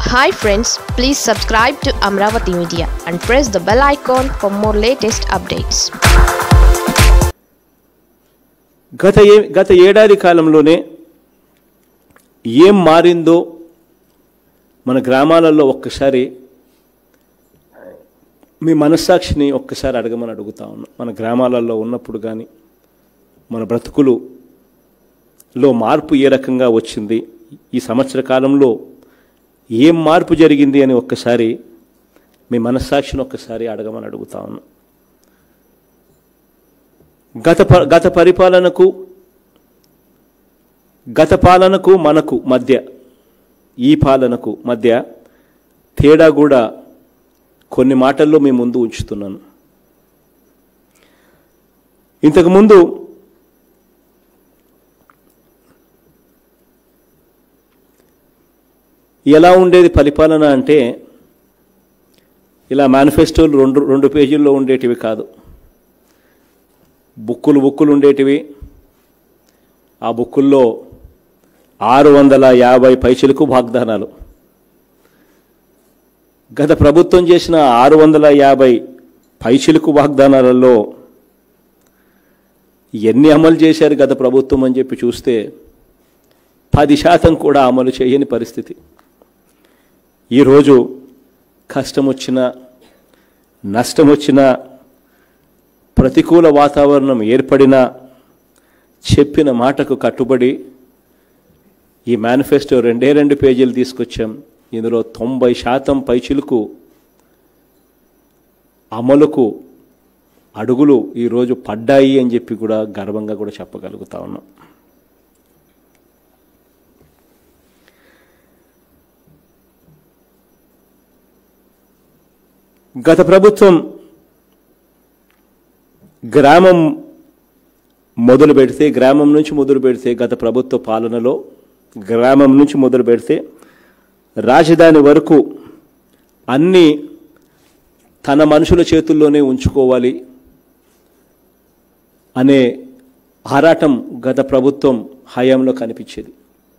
hi friends please subscribe to Amaravati media and press the bell icon for more latest updates గత ఏ గత ఏడాది కాలంలోనే ఏం మారిందో మన గ్రామాలలో ఒక్కసారి మీ మనస్సాక్షిని ఒక్కసారి అడగమని అడుగుతా ఉన్నాం మన గ్రామాలలో ఉన్నప్పుడు కానీ మన బ్రతుకులులో మార్పు ఏ రకంగా వచ్చింది ఈ సంవత్సర కాలంలో ఏం మార్పు జరిగింది అని ఒక్కసారి మీ మనస్సాక్షిని ఒక్కసారి అడగమని అడుగుతా ఉన్నాం గత ప గత పరిపాలనకు గత పాలనకు మనకు మధ్య ఈ పాలనకు మధ్య తేడా కూడా కొన్ని మాటల్లో మీ ముందు ఉంచుతున్నాను ఇంతకుముందు ఎలా ఉండేది పరిపాలన అంటే ఇలా మేనిఫెస్టోలు రెండు రెండు పేజీల్లో ఉండేటివి కాదు బుక్కులు బుక్కులు ఉండేటివి ఆ బుక్కుల్లో ఆరు వందల యాభై పైసలకు వాగ్దానాలు గత ప్రభుత్వం చేసిన ఆరు వందల యాభై పైసలకు వాగ్దానాలలో ఎన్ని అమలు చేశారు గత ప్రభుత్వం అని చెప్పి చూస్తే పది శాతం కూడా అమలు చేయని పరిస్థితి ఈరోజు కష్టం వచ్చినా నష్టం వచ్చినా ప్రతికూల వాతావరణం ఏర్పడినా చెప్పిన మాటకు కట్టుబడి ఈ మేనిఫెస్టో రెండే రెండు పేజీలు తీసుకొచ్చాం ఇందులో తొంభై శాతం పైచిలకు అమలుకు అడుగులు ఈరోజు పడ్డాయి అని చెప్పి కూడా గర్వంగా కూడా చెప్పగలుగుతా ఉన్నాం గత ప్రభుత్వం గ్రామం మొదలు పెడితే గ్రామం నుంచి మొదలు పెడితే గత ప్రభుత్వ పాలనలో గ్రామం నుంచి మొదలు పెడితే రాజధాని వరకు అన్నీ తన మనుషుల చేతుల్లోనే ఉంచుకోవాలి అనే ఆరాటం గత ప్రభుత్వం హయాంలో కనిపించేది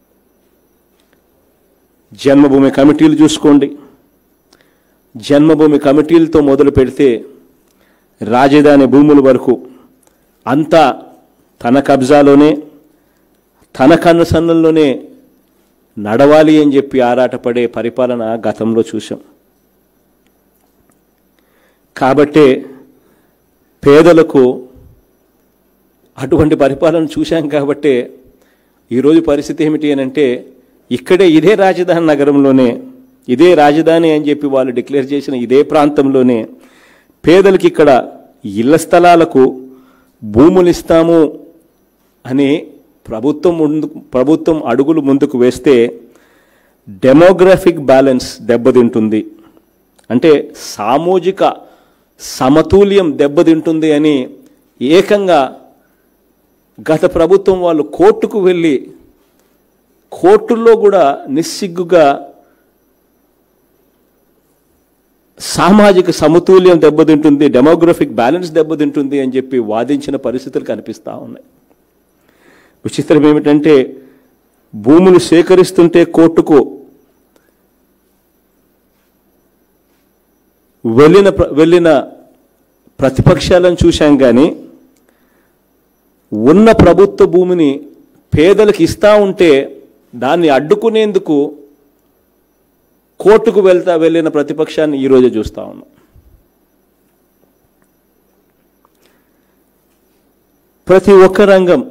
జన్మభూమి కమిటీలు చూసుకోండి జన్మభూమి కమిటీలతో మొదలు పెడితే రాజధాని భూముల వరకు అంతా తన కబ్జాలోనే తన కన్నుసన్నల్లోనే నడవాలి అని చెప్పి ఆరాటపడే పరిపాలన గతంలో చూసాం కాబట్టే పేదలకు అటువంటి పరిపాలన చూశాం కాబట్టే ఈరోజు పరిస్థితి ఏమిటి అని అంటే ఇక్కడే ఇదే రాజధాని నగరంలోనే ఇదే రాజధాని అని చెప్పి వాళ్ళు డిక్లేర్ చేసిన ఇదే ప్రాంతంలోనే పేదలకి ఇక్కడ ఇళ్ల స్థలాలకు భూములు ఇస్తాము అని ప్రభుత్వం ముందు ప్రభుత్వం అడుగులు ముందుకు వేస్తే డెమోగ్రఫిక్ బ్యాలెన్స్ దెబ్బతింటుంది అంటే సామూజిక సమతుల్యం దెబ్బతింటుంది అని ఏకంగా గత ప్రభుత్వం వాళ్ళు కోర్టుకు వెళ్ళి కోర్టుల్లో కూడా నిస్సిగ్గుగా సామాజిక సమతుల్యం దెబ్బతింటుంది డెమోగ్రఫిక్ బ్యాలెన్స్ దెబ్బతింటుంది అని చెప్పి వాదించిన పరిస్థితులు కనిపిస్తూ ఉన్నాయి విచిత్రం ఏమిటంటే భూములు సేకరిస్తుంటే కోర్టుకు వెళ్ళిన ప్ర- వెళ్ళిన ప్రతిపక్షాలను చూశాం కానీ ఉన్న ప్రభుత్వ భూమిని పేదలకు ఇస్తా ఉంటే దాన్ని అడ్డుకునేందుకు కోర్టుకు వెళ్తా వెళ్ళిన ప్రతిపక్షాన్ని ఈరోజే చూస్తా ఉన్నాం ప్రతి ఒక్క రంగం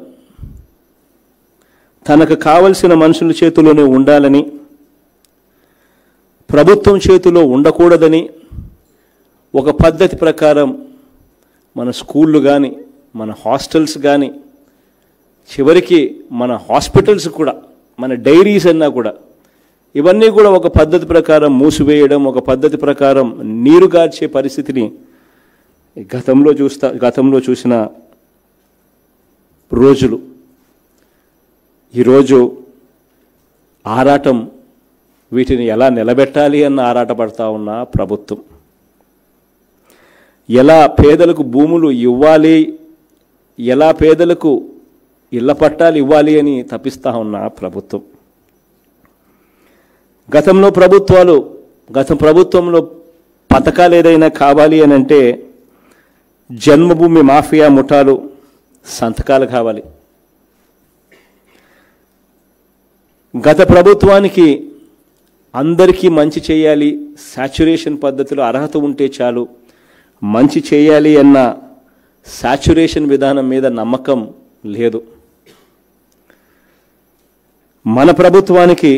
తనకు కావలసిన మనుషుల చేతిలోనే ఉండాలని ప్రభుత్వం చేతిలో ఉండకూడదని ఒక పద్ధతి ప్రకారం మన స్కూళ్ళు కానీ మన హాస్టల్స్ కానీ చివరికి మన హాస్పిటల్స్ కూడా మన డైరీస్ అన్నా కూడా ఇవన్నీ కూడా ఒక పద్ధతి ప్రకారం మూసివేయడం ఒక పద్ధతి ప్రకారం నీరుగార్చే పరిస్థితిని గతంలో చూస్తా గతంలో చూసిన రోజులు ఈరోజు ఆరాటం వీటిని ఎలా నిలబెట్టాలి అన్న ఆరాటపడతా ఉన్న ప్రభుత్వం ఎలా పేదలకు భూములు ఇవ్వాలి ఎలా పేదలకు ఇళ్ల పట్టాలు ఇవ్వాలి అని తప్పిస్తా ఉన్న ప్రభుత్వం గతంలో ప్రభుత్వాలు గత ప్రభుత్వంలో పథకాలు ఏదైనా కావాలి అని అంటే జన్మభూమి మాఫియా ముఠాలు సంతకాలు కావాలి గత ప్రభుత్వానికి అందరికీ మంచి చేయాలి సాచురేషన్ పద్ధతిలో అర్హత ఉంటే చాలు మంచి చేయాలి అన్న సాచురేషన్ విధానం మీద నమ్మకం లేదు మన ప్రభుత్వానికి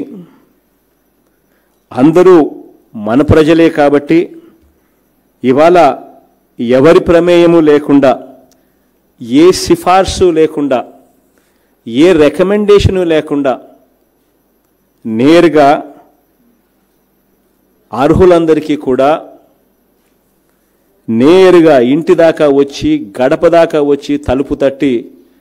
అందరూ మన ప్రజలే కాబట్టి ఇవాళ ఎవరి ప్రమేయము లేకుండా ఏ సిఫార్సు లేకుండా ఏ రికమెండేషను లేకుండా నేరుగా అర్హులందరికీ కూడా నేరుగా ఇంటి దాకా వచ్చి గడప దాకా వచ్చి తలుపు తట్టి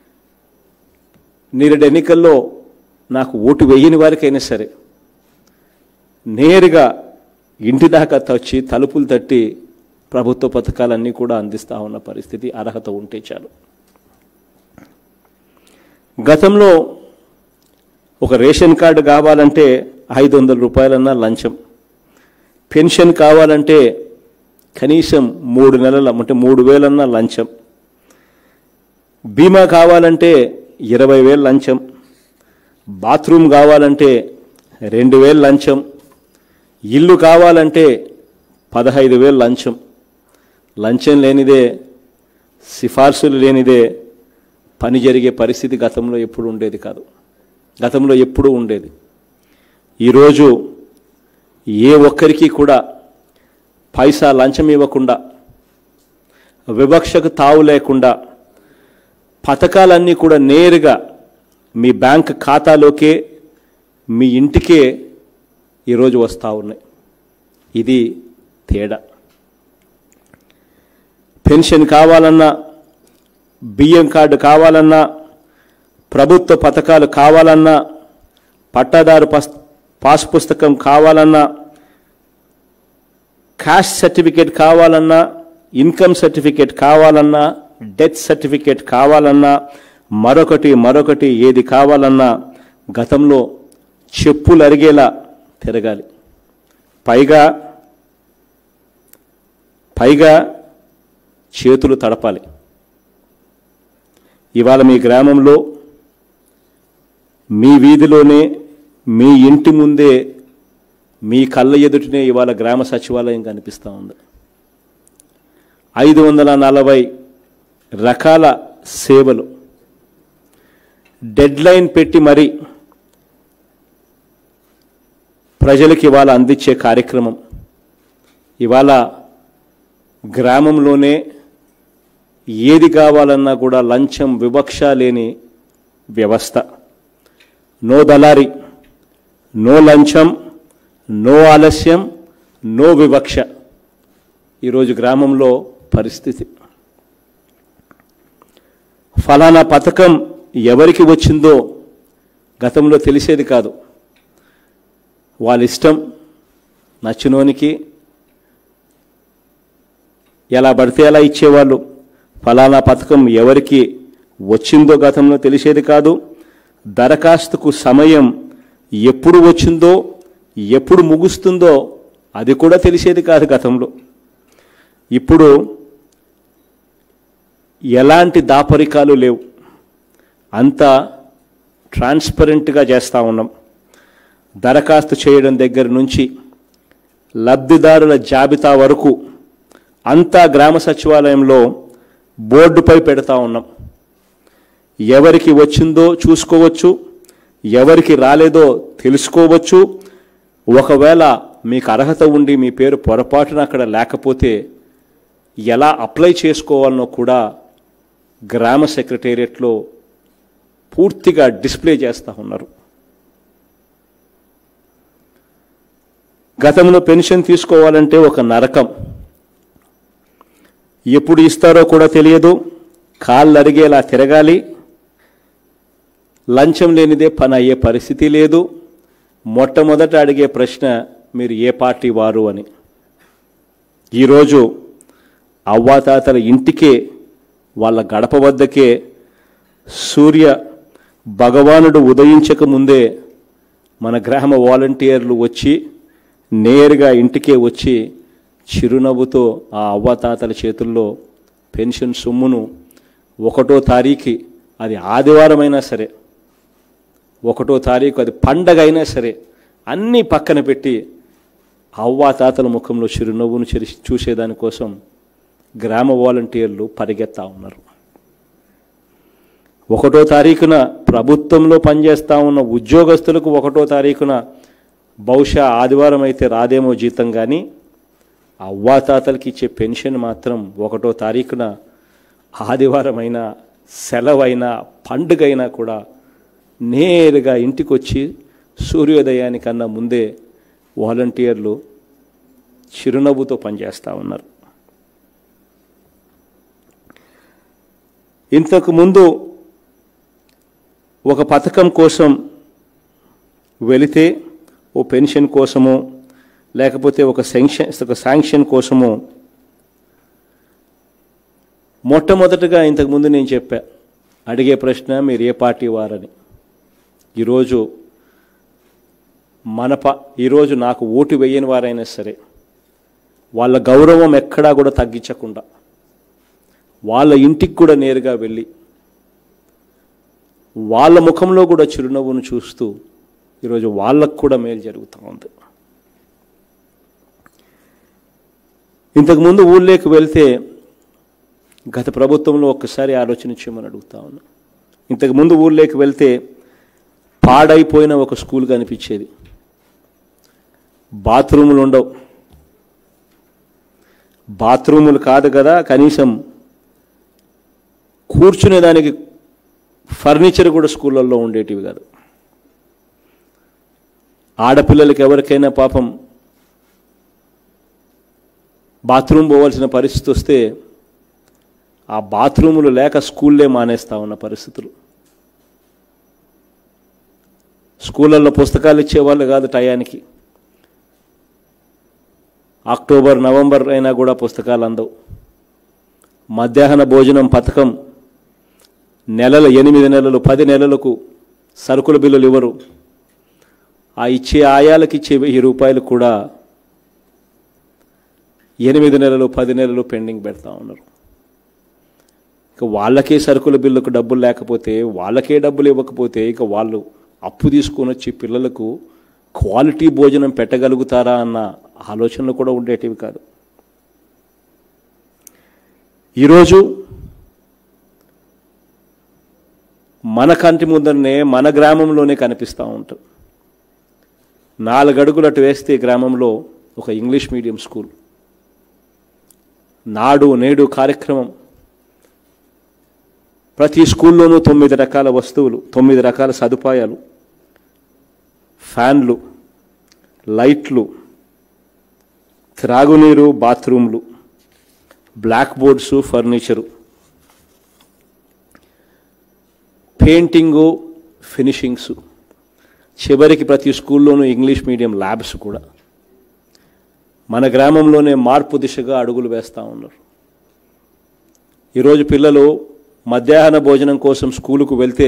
నేరుడు ఎన్నికల్లో నాకు ఓటు వేయని వారికైనా సరే నేరుగా ఇంటి దాకా వచ్చి తలుపులు తట్టి ప్రభుత్వ పథకాలన్నీ కూడా అందిస్తూ ఉన్న పరిస్థితి అర్హత ఉంటే చాలు గతంలో ఒక రేషన్ కార్డు కావాలంటే ఐదు వందల రూపాయలన్నా లంచం పెన్షన్ కావాలంటే కనీసం మూడు నెలల అంటే మూడు వేలన్నా లంచం బీమా కావాలంటే ఇరవై వేలు లంచం బాత్రూమ్ కావాలంటే రెండు వేలు లంచం ఇల్లు కావాలంటే పదహైదు వేలు లంచం లంచం లేనిదే సిఫార్సులు లేనిదే పని జరిగే పరిస్థితి గతంలో ఎప్పుడు ఉండేది కాదు గతంలో ఎప్పుడూ ఉండేది ఈరోజు ఏ ఒక్కరికి కూడా పైసా లంచం ఇవ్వకుండా వివక్షకు తావు లేకుండా పథకాలన్నీ కూడా నేరుగా మీ బ్యాంక్ ఖాతాలోకే మీ ఇంటికే ఈరోజు వస్తూ ఉన్నాయి ఇది తేడా పెన్షన్ కావాలన్నా బియ్యం కార్డు కావాలన్నా ప్రభుత్వ పథకాలు కావాలన్నా పట్టాదారు పస్ పాస్ పుస్తకం కావాలన్నా క్యాష్ సర్టిఫికేట్ కావాలన్నా ఇన్కమ్ సర్టిఫికేట్ కావాలన్నా డెత్ సర్టిఫికేట్ కావాలన్నా మరొకటి మరొకటి ఏది కావాలన్నా గతంలో చెప్పులు అరిగేలా తిరగాలి పైగా పైగా చేతులు తడపాలి ఇవాళ మీ గ్రామంలో మీ వీధిలోనే మీ ఇంటి ముందే మీ కళ్ళ ఎదుటనే ఇవాళ గ్రామ సచివాలయం కనిపిస్తూ ఉంది ఐదు వందల నలభై రకాల సేవలు డెడ్ లైన్ పెట్టి మరి ప్రజలకు ఇవాళ అందించే కార్యక్రమం ఇవాళ గ్రామంలోనే ఏది కావాలన్నా కూడా లంచం వివక్ష లేని వ్యవస్థ నో దళారి నో లంచం నో ఆలస్యం నో వివక్ష ఈరోజు గ్రామంలో పరిస్థితి ఫలానా పథకం ఎవరికి వచ్చిందో గతంలో తెలిసేది కాదు వాళ్ళ ఇష్టం నచ్చినోనికి ఎలా పడితే అలా ఇచ్చేవాళ్ళు ఫలానా పథకం ఎవరికి వచ్చిందో గతంలో తెలిసేది కాదు దరఖాస్తుకు సమయం ఎప్పుడు వచ్చిందో ఎప్పుడు ముగుస్తుందో అది కూడా తెలిసేది కాదు గతంలో ఇప్పుడు ఎలాంటి దాపరికాలు లేవు అంతా ట్రాన్స్పరెంట్గా చేస్తూ ఉన్నాం దరఖాస్తు చేయడం దగ్గర నుంచి లబ్ధిదారుల జాబితా వరకు అంతా గ్రామ సచివాలయంలో బోర్డుపై పెడతా ఉన్నాం ఎవరికి వచ్చిందో చూసుకోవచ్చు ఎవరికి రాలేదో తెలుసుకోవచ్చు ఒకవేళ మీకు అర్హత ఉండి మీ పేరు పొరపాటున అక్కడ లేకపోతే ఎలా అప్లై చేసుకోవాలనో కూడా గ్రామ సెక్రటేరియట్లో పూర్తిగా డిస్ప్లే చేస్తూ ఉన్నారు గతంలో పెన్షన్ తీసుకోవాలంటే ఒక నరకం ఎప్పుడు ఇస్తారో కూడా తెలియదు కాళ్ళు అరిగేలా తిరగాలి లంచం లేనిదే పని అయ్యే పరిస్థితి లేదు మొట్టమొదట అడిగే ప్రశ్న మీరు ఏ పార్టీ వారు అని ఈరోజు అవ్వాతాతల ఇంటికే వాళ్ళ గడప వద్దకే సూర్య భగవానుడు ఉదయించక ముందే మన గ్రామ వాలంటీర్లు వచ్చి నేరుగా ఇంటికే వచ్చి చిరునవ్వుతో ఆ అవ్వాతాతల చేతుల్లో పెన్షన్ సొమ్మును ఒకటో తారీఖు అది ఆదివారమైనా సరే ఒకటో తారీఖు అది పండగ అయినా సరే అన్నీ పక్కన పెట్టి అవ్వాతాతల ముఖంలో చిరునవ్వును చెరి చూసేదానికోసం గ్రామ వాలంటీర్లు పరిగెత్తా ఉన్నారు ఒకటో తారీఖున ప్రభుత్వంలో పనిచేస్తా ఉన్న ఉద్యోగస్తులకు ఒకటో తారీఖున బహుశా ఆదివారం అయితే రాదేమో జీతం కానీ అవ్వాతాతలకి ఇచ్చే పెన్షన్ మాత్రం ఒకటో తారీఖున ఆదివారమైనా సెలవైనా పండుగైనా కూడా నేరుగా ఇంటికి వచ్చి సూర్యోదయానికన్నా ముందే వాలంటీర్లు చిరునవ్వుతో పనిచేస్తూ ఉన్నారు ఇంతకు ముందు ఒక పథకం కోసం వెళితే ఓ పెన్షన్ కోసమో లేకపోతే ఒక శాంక్షన్ ఒక శాంక్షన్ కోసమో మొట్టమొదటగా ఇంతకుముందు నేను చెప్పా అడిగే ప్రశ్న మీరు ఏ పార్టీ వారని ఈరోజు మన పా ఈరోజు నాకు ఓటు వేయని వారైనా సరే వాళ్ళ గౌరవం ఎక్కడా కూడా తగ్గించకుండా వాళ్ళ ఇంటికి కూడా నేరుగా వెళ్ళి వాళ్ళ ముఖంలో కూడా చిరునవ్వును చూస్తూ ఈరోజు వాళ్ళకు కూడా మేలు జరుగుతూ ఉంది ఇంతకుముందు ఊళ్ళోకి వెళ్తే గత ప్రభుత్వంలో ఒక్కసారి ఆలోచన చేయమని అడుగుతా ఉన్నా ఇంతకుముందు ఊళ్ళోకి వెళ్తే పాడైపోయిన ఒక స్కూల్ కనిపించేది బాత్రూములు ఉండవు బాత్రూములు కాదు కదా కనీసం కూర్చునేదానికి ఫర్నిచర్ కూడా స్కూళ్ళల్లో ఉండేటివి కాదు ఆడపిల్లలకి ఎవరికైనా పాపం బాత్రూమ్ పోవాల్సిన పరిస్థితి వస్తే ఆ బాత్రూములు లేక స్కూల్లే మానేస్తా ఉన్న పరిస్థితులు స్కూళ్ళల్లో పుస్తకాలు ఇచ్చేవాళ్ళు కాదు టయానికి అక్టోబర్ నవంబర్ అయినా కూడా పుస్తకాలు అందవు మధ్యాహ్న భోజనం పథకం నెలల ఎనిమిది నెలలు పది నెలలకు సరుకుల బిల్లులు ఇవ్వరు ఆ ఇచ్చే ఆయాలకు ఇచ్చే వెయ్యి రూపాయలు కూడా ఎనిమిది నెలలు పది నెలలు పెండింగ్ పెడతా ఉన్నారు ఇక వాళ్ళకే సరుకుల బిల్లుకు డబ్బులు లేకపోతే వాళ్ళకే డబ్బులు ఇవ్వకపోతే ఇక వాళ్ళు అప్పు తీసుకొని వచ్చి పిల్లలకు క్వాలిటీ భోజనం పెట్టగలుగుతారా అన్న ఆలోచనలు కూడా ఉండేటివి కాదు ఈరోజు మన కంటి ముందరనే మన గ్రామంలోనే కనిపిస్తూ ఉంటుంది నాలుగు అడుగులు అటు వేస్తే గ్రామంలో ఒక ఇంగ్లీష్ మీడియం స్కూల్ నాడు నేడు కార్యక్రమం ప్రతి స్కూల్లోనూ తొమ్మిది రకాల వస్తువులు తొమ్మిది రకాల సదుపాయాలు ఫ్యాన్లు లైట్లు త్రాగునీరు బాత్రూమ్లు black boards furniture painting finishings చివరికి ప్రతి స్కూల్లోనూ ఇంగ్లీష్ మీడియం ల్యాబ్స్ కూడా మన గ్రామంలోనే మార్పు దిశగా అడుగులు వేస్తూ ఉన్నారు ఈరోజు పిల్లలు మధ్యాహ్న భోజనం కోసం స్కూలుకు వెళ్తే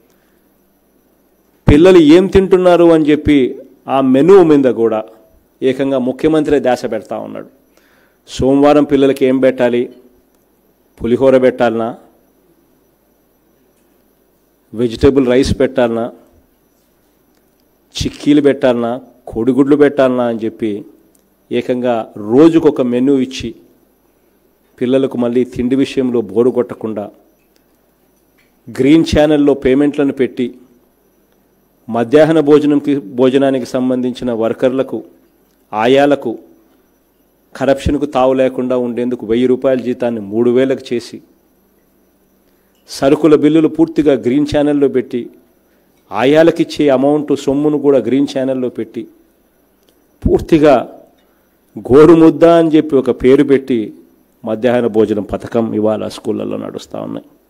పిల్లలు ఏం తింటున్నారు అని చెప్పి ఆ మెనూ మీద కూడా ఏకంగా ముఖ్యమంత్రి దాస పెడతా ఉన్నాడు సోమవారం పిల్లలకి ఏం పెట్టాలి పులిహోర పెట్టాలనా వెజిటేబుల్ రైస్ పెట్టాలనా చిక్కీలు పెట్టాలనా కోడిగుడ్లు పెట్టాలనా అని చెప్పి ఏకంగా రోజుకొక మెనూ ఇచ్చి పిల్లలకు మళ్ళీ తిండి విషయంలో బోరు కొట్టకుండా గ్రీన్ ఛానల్లో పేమెంట్లను పెట్టి మధ్యాహ్న భోజనంకి భోజనానికి సంబంధించిన వర్కర్లకు ఆయాలకు కరప్షన్కు తావు లేకుండా ఉండేందుకు వెయ్యి రూపాయల జీతాన్ని మూడు వేలకు చేసి సరుకుల బిల్లులు పూర్తిగా గ్రీన్ ఛానల్లో పెట్టి ఆయాలకిచ్చే అమౌంట్ సొమ్మును కూడా గ్రీన్ ఛానల్లో పెట్టి పూర్తిగా గోరుముద్ద అని చెప్పి ఒక పేరు పెట్టి మధ్యాహ్న భోజనం పథకం ఇవాళ స్కూళ్ళల్లో నడుస్తూ ఉన్నాయి